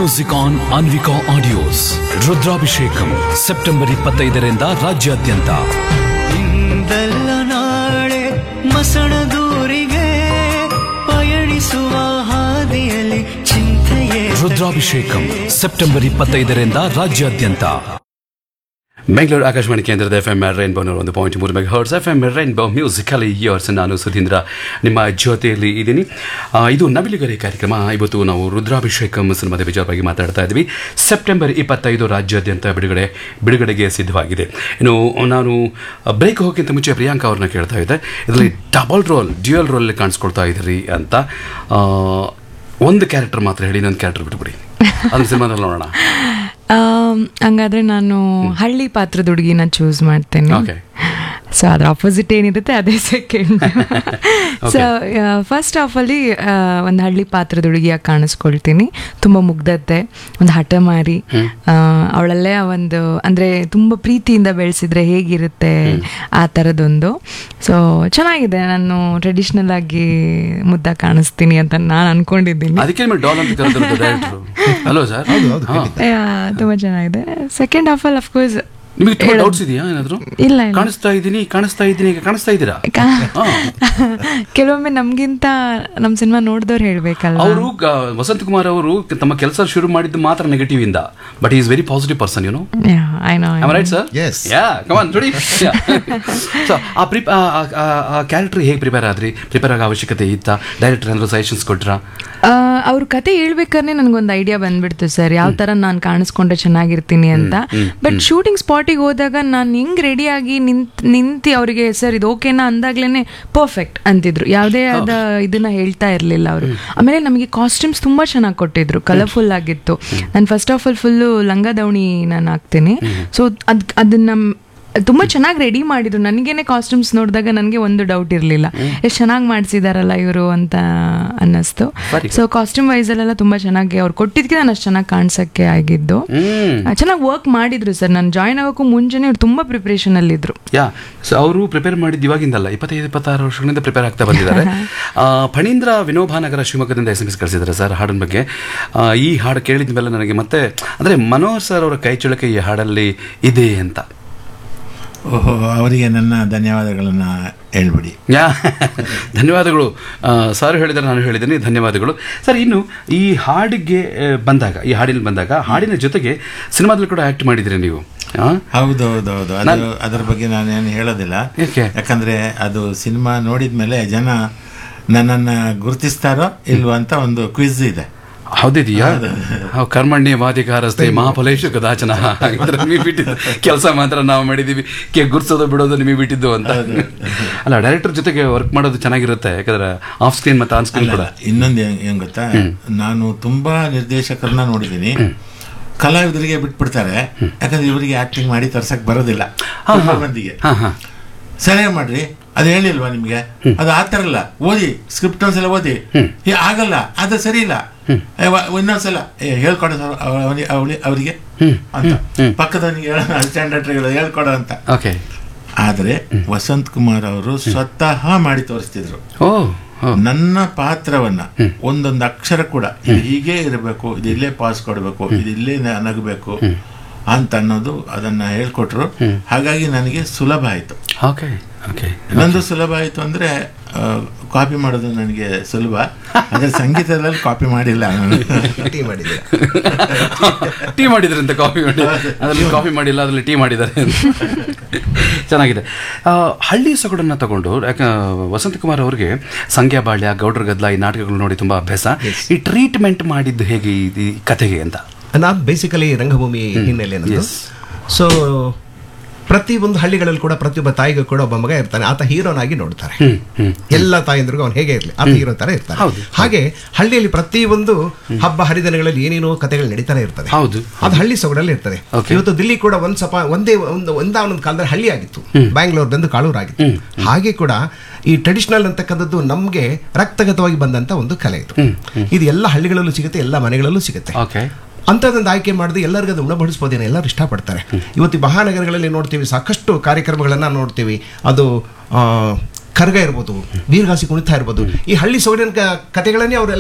Music on Anvika audios Rudrabhishekam September ಇಪ್ಪತ್ತೈದರಿಂದ ರಾಜ್ಯಾದ್ಯಂತ ಇಂದಲ್ಲ ನಾಳೆ ಮಸಣದೂರಿಗೆ ಪಯಣಿಸುವ ಹಾದಿಯಲ್ಲಿ ಚಿಂತೆಯೇ ರುದ್ರಾಭಿಷೇಕಂ ಸೆಪ್ಟೆಂಬರ್ ಇಪ್ಪತ್ತೈದರಿಂದ ರಾಜ್ಯಾದ್ಯಂತ ಬೆಂಗಳೂರು ಆಕಾಶವಾಣಿ ಕೇಂದ್ರದ ಎಫ್ ಎಂ ರೈನ್ಬೋ ಒಂದು ಪಾಯಿಂಟ್ ಮೂರು mega hertz F M rainbow musically yours ನಾನು ಸುಧೀಂದ್ರ ನಿಮ್ಮ ಜೊತೆಯಲ್ಲಿ ಇದ್ದೀನಿ ಆ, ಇದು ನವಿಲುಗರಿ ಕಾರ್ಯಕ್ರಮ ಇವತ್ತು ನಾವು ರುದ್ರಾಭಿಷೇಕಂ ಸಿನಿಮಾದ ವಿಚಾರವಾಗಿ ಮಾತಾಡ್ತಾ ಇದ್ವಿ ಸೆಪ್ಟೆಂಬರ್ ಇಪ್ಪತ್ತೈದು ರಾಜ್ಯಾದ್ಯಂತ ಬಿಡುಗಡೆ ಬಿಡುಗಡೆಗೆ ಸಿದ್ಧವಾಗಿದೆ ಇನ್ನು ನಾನು ಬ್ರೇಕ್ ಹೋಗೋಕ್ಕಿಂತ ಮುಂಚೆ ಪ್ರಿಯಾಂಕಾ ಅವ್ರನ್ನ ಕೇಳ್ತಾ ಇದ್ದೆ ಇದರಲ್ಲಿ ಡಬಲ್ ರೋಲ್ ಡ್ಯೂಯಲ್ ರೋಲ್ ಕಾಣಿಸ್ಕೊಳ್ತಾ ಇದ್ದೀರಿ ಅಂತ ಆ, ಒಂದು ಕ್ಯಾರೆಕ್ಟರ್ ಮಾತ್ರ ಹೇಳಿ ನನ್ನ ಕ್ಯಾರೆಕ್ಟರ್ ಬಿಟ್ಬಿಡಿ ಅದನ್ನ ಸಿನಿಮಾದಲ್ಲಿ ನೋಡೋಣ ಆಮ್, ಹಂಗಾದ್ರೆ ನಾನು ಹಳ್ಳಿ ಪಾತ್ರದ ಹುಡುಗಿನ ಚೂಸ್ ಮಾಡ್ತೇನೆ Okay. ಸೊ ಅದ್ರ ಆಪೋಸಿಟ್ ಏನಿರುತ್ತೆ ಅದೇ ಸೆಕೆಂಡ್ ಸೊ ಫಸ್ಟ್ ಹಾಫಲ್ಲಿ ಒಂದು ಹಳ್ಳಿ ಪಾತ್ರದ ಹುಡುಗಿಯಾಗಿ ಕಾಣಿಸ್ಕೊಳ್ತೀನಿ ತುಂಬ ಮುಗ್ಧತೆ ಒಂದು ಹಠಮಾರಿ ಆ, ಅವಳಲ್ಲೇ ಆ ಒಂದು ಅಂದರೆ ತುಂಬ ಪ್ರೀತಿಯಿಂದ ಬೆಳೆಸಿದ್ರೆ ಹೇಗಿರುತ್ತೆ ಆ ಥರದೊಂದು ಸೊ ಚೆನ್ನಾಗಿದೆ ನಾನು ಟ್ರೆಡಿಷ್ನಲ್ ಆಗಿ ಮುದ್ದ ಕಾಣಿಸ್ತೀನಿ ಅಂತ ನಾನು ಅನ್ಕೊಂಡಿದ್ದೀನಿ ಅದಕ್ಕೆ ನಿಮಗೆ ಡಾಲ್ ಅಂತ ಕರೆದಿರೋದು ಡೈರೆಕ್ಟ್ರು ಅಲ್ವಾ ಸರ್ ಯಾ, ತುಂಬ ಚೆನ್ನಾಗಿದೆ ಸೆಕೆಂಡ್ ಹಾಫಲ್ಲಿ ಅಫ್ಕೋರ್ಸ್ ನಿಮಗೆ ತುಂಬ ಡೌಟ್ಸ್ ಇದೆಯಾ ಏನಾದ್ರು ಇಲ್ಲ ಇಲ್ಲ ಕಾಣಿಸ್ತಾ ಇದ್ದೀನಿ ಕಾಣಿಸ್ತಾ ಇದ್ದೀನಿ ಈಗ ಕಾಣಿಸ್ತಾ ಇದ್ದೀರಾ ಹಾ. ಕೆಲವೊಮ್ಮೆ ನಮ್ಗಿಂತ ನಮ್ ಸಿನಿಮಾ ನೋಡಿದವ್ರು ಹೇಳ್ಬೇಕಲ್ವಾ ಅವರು ವಸಂತ್ ಕುಮಾರ್ ಅವರು ತಮ್ಮ ಕೆಲಸ ಶುರು ಮಾಡಿದ್ದು ಮಾತ್ರ ನೆಗೆಟಿವ್ ಇಂದ but is very positive person you know I know right sir Yes. Ya come on ನೋಡಿ ಸೊ ಆ ಪ್ರಿಪ್ ಆ ಕ್ಯಾರೆಕ್ಟರ್ ಹೇಗೆ ಪ್ರಿಪೇರ್ ಆದ್ರಿ ಪ್ರಿಪೇರ್ ಆಗೋ ಅವಶ್ಯಕತೆ ಇತ್ತಾ ಡೈರೆಕ್ಟರ್ ಏನಾದ್ರು ಸಜೆಷನ್ಸ್ ಕೊಟ್ರಾ ಅವ್ರ ಕತೆ ಹೇಳ್ಬೇಕಾದ್ರೆ ನನಗೊಂದು ಐಡಿಯಾ ಬಂದ್ಬಿಡ್ತು ಸರ್ ಯಾವ ತರ ನಾನು ಕಾಣಿಸ್ಕೊಂಡ್ರೆ ಚೆನ್ನಾಗಿರ್ತೀನಿ ಅಂತ ಬಟ್ ಶೂಟಿಂಗ್ ಸ್ಪಾಟಿಗೆ ಹೋದಾಗ ನಾನು ಹೆಂಗ್ ರೆಡಿಯಾಗಿ ನಿಂತ್ ನಿಂತಿ ಅವರಿಗೆ ಸರ್ ಇದು ಓಕೆನಾ ಅಂದಾಗ್ಲೇನೆ ಪರ್ಫೆಕ್ಟ್ ಅಂತಿದ್ರು ಯಾವುದೇ ಆದ ಇದನ್ನ ಹೇಳ್ತಾ ಇರಲಿಲ್ಲ ಅವರು ಆಮೇಲೆ ನಮಗೆ ಕಾಸ್ಟ್ಯೂಮ್ಸ್ ತುಂಬಾ ಚೆನ್ನಾಗಿ ಕೊಟ್ಟಿದ್ರು ಕಲರ್ಫುಲ್ ಆಗಿತ್ತು ನಾನು ಫಸ್ಟ್ ಆಫ್ ಆಲ್ ಫುಲ್ಲು ಲಂಗ ದಾವಣಿ ನಾನು ಹಾಕ್ತೀನಿ ಸೊ ಅದ್ ಅದನ್ನ ತುಂಬಾ ಚೆನ್ನಾಗಿ ರೆಡಿ ಮಾಡಿದ್ರು ನನಗೇನೆ ಕಾಸ್ಟ್ಯೂಮ್ಸ್ ನೋಡಿದಾಗ ನನಗೆ ಒಂದು ಡೌಟ್ ಇರಲಿಲ್ಲ ಎಷ್ಟು ಚೆನ್ನಾಗಿ ಮಾಡಿಸಿದಾರಲ್ಲ ಇವರು ಅಂತ ಅನ್ನಿಸ್ತು ಸೊ ಕಾಸ್ಟ್ಯೂಮ್ ವೈಸ್ ಅಲ್ಲೆಲ್ಲ ತುಂಬಾ ಚೆನ್ನಾಗಿ ಅವ್ರು ಕೊಟ್ಟಿದ್ದಕ್ಕೆ ನಾನು ಅಷ್ಟು ಚೆನ್ನಾಗಿ ಕಾಣಿಸಕ್ಕೆ ಆಗಿದ್ದು ಚೆನ್ನಾಗಿ ವರ್ಕ್ ಮಾಡಿದ್ರು ಸರ್ ನಾನು ಜಾಯ್ನ್ ಆಗೋಕ್ಕೂ ಮುಂಚೆನೆ ಇವ್ರು ತುಂಬಾ ಪ್ರಿಪ್ರೇಷನ್ ಅಲ್ಲಿದ್ರು ಯಾ ಸೊ ಅವರು ಪ್ರಿಪೇರ್ ಮಾಡಿದ್ದು ಇವಾಗಿಂದಲ್ಲ ಇಪ್ಪತ್ತೈದು ಇಪ್ಪತ್ತಾರು ವರ್ಷಗಳಿಂದ ಪ್ರಿಪೇರ್ ಆಗ್ತಾ ಬಂದಿದ್ದಾರೆ ಆ, ಫಣೀಂದ್ರ ವಿನೋಭಾನಗರ ಶಿವಮೊಗ್ಗದಿಂದ ಎಸ್ ಎಂ ಎಸ್ ಕಳಿಸಿದ್ದಾರೆ ಸರ್ ಹಾಡಿನ ಬಗ್ಗೆ ಆ, ಈ ಹಾಡು ಕೇಳಿದ ಮೇಲೆ ನನಗೆ ಮತ್ತೆ ಅಂದರೆ ಮನೋಹರ್ ಸರ್ ಅವರ ಕೈ ಚಳಕೆ ಈ ಹಾಡಲ್ಲಿ ಇದೆ ಅಂತ ಓಹೋ ಅವರಿಗೆ ನನ್ನ ಧನ್ಯವಾದಗಳನ್ನು ಹೇಳ್ಬಿಡಿ ಯಾ ಧನ್ಯವಾದಗಳು ಆ, ಸರ್ ಹೇಳಿದರೆ ನಾನು ಹೇಳಿದ್ದೀನಿ ಧನ್ಯವಾದಗಳು ಸರ್ ಇನ್ನು ಈ ಹಾಡಿಗೆ ಆ, ಬಂದಾಗ ಈ ಹಾಡಿನ ಬಂದಾಗ ಹಾಡಿನ ಜೊತೆಗೆ ಸಿನಿಮಾದಲ್ಲಿ ಕೂಡ ಆ್ಯಕ್ಟ್ ಮಾಡಿದ್ದೀರಿ ನೀವು ಆ? ಹೌದು ಹೌದು ಹೌದು ಅದು ಅದರ ಬಗ್ಗೆ ನಾನೇನು ಹೇಳೋದಿಲ್ಲ ಯಾಕೆ? ಯಾಕಂದ್ರೆ ಅದು ಸಿನಿಮಾ ನೋಡಿದ ಮೇಲೆ ಜನ ನನ್ನನ್ನು ಗುರುತಿಸ್ತಾರೋ ಇಲ್ವೋ ಅಂತ ಒಂದು ಕ್ವಿಜ್ ಇದೆ ಹೌದಿದೆಯಾ ಹೌ- ಕರ್ಮಣ್ಯ ವಾದಿಕಾರಸ್ತೆ ಮಹಾಫಲೇಶು ಕದಾಚನ ಹಾಗಿದ್ರೆ ನಿಮಗೆ ಬಿಟ್ಟಿದ್ದು ಕೆಲಸ ಮಾತ್ರ ನಾವು ಮಾಡಿದೀವಿ ಕೆ ಗುರ್ಸೋದು ಬಿಡೋದು ನಿಮಗೆ ಬಿಟ್ಟಿದ್ದು ಅಂತ ಅಲ್ಲ ಡೈರೆಕ್ಟರ್ ಜೊತೆಗೆ ವರ್ಕ್ ಮಾಡೋದು ಚೆನ್ನಾಗಿರುತ್ತೆ ಯಾಕಂದ್ರೆ ಆಫ್ ಸ್ಕ್ರೀನ್ ಮತ್ತೆ ಆನ್ ಸ್ಕ್ರೀನ್ ಕೂಡ ಇನ್ನೊಂದು ಏನ್- ಏನ್ ಗೊತ್ತಾ ನಾನು ತುಂಬಾ ನಿರ್ದೇಶಕರನ್ನ ನೋಡಿದ್ದೀನಿ ಕಲಾವಿದರಿಗೆ ಬಿಟ್ಬಿಡ್ತಾರೆ ಯಾಕಂದ್ರೆ ಇವರಿಗೆ ಆಕ್ಟಿಂಗ್ ಮಾಡಿ ತರ್ಸಕ್ ಬರೋದಿಲ್ಲ ತುಂಬಾ ಮಂದಿಗೆ ಹಾ ಹಾ ಸರಿಯಾಗಿ ಮಾಡ್ರಿ ಅದು ಹೇಳಿಲ್ವಾ ನಿಮ್ಗೆ ಅದು ಆ ಥರ ಇಲ್ಲ ಓದಿ ಸ್ಕ್ರಿಪ್ಟ್ ಒಂದ್ಸಲ ಓದಿ ಏ ಆಗಲ್ಲ ಅದು ಸರಿ ಇಲ್ಲ ಏ, ವ- ಇನ್ನೊಂದ್ಸಲ ಏ, ಹೇಳ್ಕೊಡು ಸರ್ ಅವ- ಅವನಿ- ಅವಳಿ- ಅವರಿಗೆ ಅಂತ ಪಕ್ಕದವನಿಗೆ ಹೇಳೋಣ ಅಸಿಸ್ಟೆಂಟ್ ಡೈರೆಕ್ಟರ್ಗಳು ಹೇಳ್ಕೊಡು ಅಂತ ಓಕೆ ಆದ್ರೆ ವಸಂತ್ ಕುಮಾರ್ ಅವರು ಸ್ವತಃ ಮಾಡಿ ತೋರಿಸ್ತಿದ್ರು ಓ ಓ ನನ್ನ ಪಾತ್ರವನ್ನ ಒಂದೊಂದು ಅಕ್ಷರ ಕೂಡ ಇದು ಹೀಗೆ ಇರಬೇಕು ಇದು ಇಲ್ಲೇ ಪಾಸ್ ಕೊಡಬೇಕು ಇದು ಇಲ್ಲೇ ನ- ನಗಬೇಕು ಅಂತ ಅನ್ನೋದು ಅದನ್ನ ಹೇಳ್ಕೊಟ್ರು ಹಾಗಾಗಿ ನನಗೆ ಸುಲಭ ಆಯ್ತು ಓಕೆ ಓಕೆ ಇನ್ನೊಂದು ಸುಲಭ ಆಯ್ತು ಅಂದ್ರೆ ಕಾಪಿ ಮಾಡೋದು ನನಗೆ ಸುಲಭ ಆದ್ರೆ ಸಂಗೀತದಲ್ಲಿ ಕಾಪಿ ಮಾಡಿಲ್ಲ ನಾನು ಟೀ ಮಾಡಿದ್ದೀರಾ ಟೀ ಮಾಡಿದ್ರೆ ಅಂತ ಕಾಫಿ ಮಾಡಿ ಅದರಲ್ಲಿ ಕಾಫಿ ಮಾಡಿಲ್ಲ ಅದರಲ್ಲಿ ಟೀ ಮಾಡಿದ್ದಾರೆ ಚೆನ್ನಾಗಿದೆ ಆ, ಹಳ್ಳಿ ಸೊಗಡನ್ನ ತಗೊಂಡು ಯಾಕ ವಸಂತ ಕುಮಾರ್ ಅವರಿಗೆ ಸಂಖ್ಯಾ ಬಾಳ್ಯ ಗೌಡ್ರ ಗದ್ಲ ಈ ನಾಟಕಗಳು ನೋಡಿ ತುಂಬಾ ಅಭ್ಯಾಸ ಈ ಟ್ರೀಟ್ಮೆಂಟ್ ಮಾಡಿದ್ದು ಹೇಗೆ ಈ- ಈ ಕಥೆಗೆ ಅಂತ ನಾನು ಬೇಸಿಕಲಿ ರಂಗಭೂಮಿ ಹಿನ್ನೆಲೆ ನನ್ನದು Yes. ಸೊ ಪ್ರತಿ ಒಂದು ಹಳ್ಳಿಗಳಲ್ಲಿ ಕೂಡ ಪ್ರತಿಯೊಬ್ಬ ತಾಯಿಗೂ ಕೂಡ ಒಬ್ಬ ಮಗ ಇರ್ತಾನೆ ಆತ ಹೀರೋನಾಗಿ ನೋಡ್ತಾರೆ ಎಲ್ಲ ತಾಯಂದ್ರಿಗೂ ಅವ್ನು ಹೇಗೆ ಇರಲಿ ಆತ ಹೀರೋ ತರ ಇರ್ತಾನೆ ಹೌದು. ಹಾಗೆ ಹಳ್ಳಿಯಲ್ಲಿ ಪ್ರತಿ ಒಂದು ಹಬ್ಬ ಹರಿದಿನಗಳಲ್ಲಿ ಏನೇನೋ ಕಥೆಗಳು ನಡೀತಾನೆ ಇರ್ತದೆ ಹೌದು. ಅದು ಹಳ್ಳಿ ಸೊಗಡಲ್ಲಿ ಇರ್ತದೆ Okay. ಇವತ್ತು ದಿಲ್ಲಿ ಕೂಡ ಒಂದ್ ಸಪ ಒಂದೇ ಒಂದು ಒಂದ ಒಂದೊಂದು ಕಾಲದಲ್ಲಿ ಹಳ್ಳಿ ಆಗಿತ್ತು ಬ್ಯಾಂಗ್ಳೂರ್ ಬಂದು ಕಾಳೂರು ಆಗಿತ್ತು ಹಾಗೆ ಕೂಡ ಈ ಟ್ರೆಡಿಷನಲ್ ಅಂತಕ್ಕಂಥದ್ದು ನಮ್ಗೆ ರಕ್ತಗತವಾಗಿ ಬಂದಂತ ಒಂದು ಕಲೆ ಇದು ಇದು ಎಲ್ಲ ಹಳ್ಳಿಗಳಲ್ಲೂ ಸಿಗುತ್ತೆ ಎಲ್ಲ ಮನೆಗಳಲ್ಲೂ ಸಿಗುತ್ತೆ ಓಕೆ ಅಂಥದ್ದೊಂದು ಆಯ್ಕೆ ಮಾಡಿದ್ರೆ ಎಲ್ಲರಿಗೂ ಅದು ಉಣಬಡಿಸ್ಬೋದೇನೋ ಎಲ್ಲರೂ ಇಷ್ಟಪಡ್ತಾರೆ ಇವತ್ತು ಈ ಮಹಾನಗರಗಳಲ್ಲಿ ನೋಡ್ತೀವಿ ಸಾಕಷ್ಟು ಕಾರ್ಯಕ್ರಮಗಳನ್ನು ನೋಡ್ತೀವಿ ಅದು ಆ, ಕರ್ಗ ಇರ್ಬೋದು ವೀರಗಾಸಿ ಕುಣಿತ ಇರ್ಬೋದು ಈ ಹಳ್ಳಿ ಸೊಗಡಿನ ಕ- ಕಥೆಗಳನ್ನೇ ಅವರೆಲ್ಲ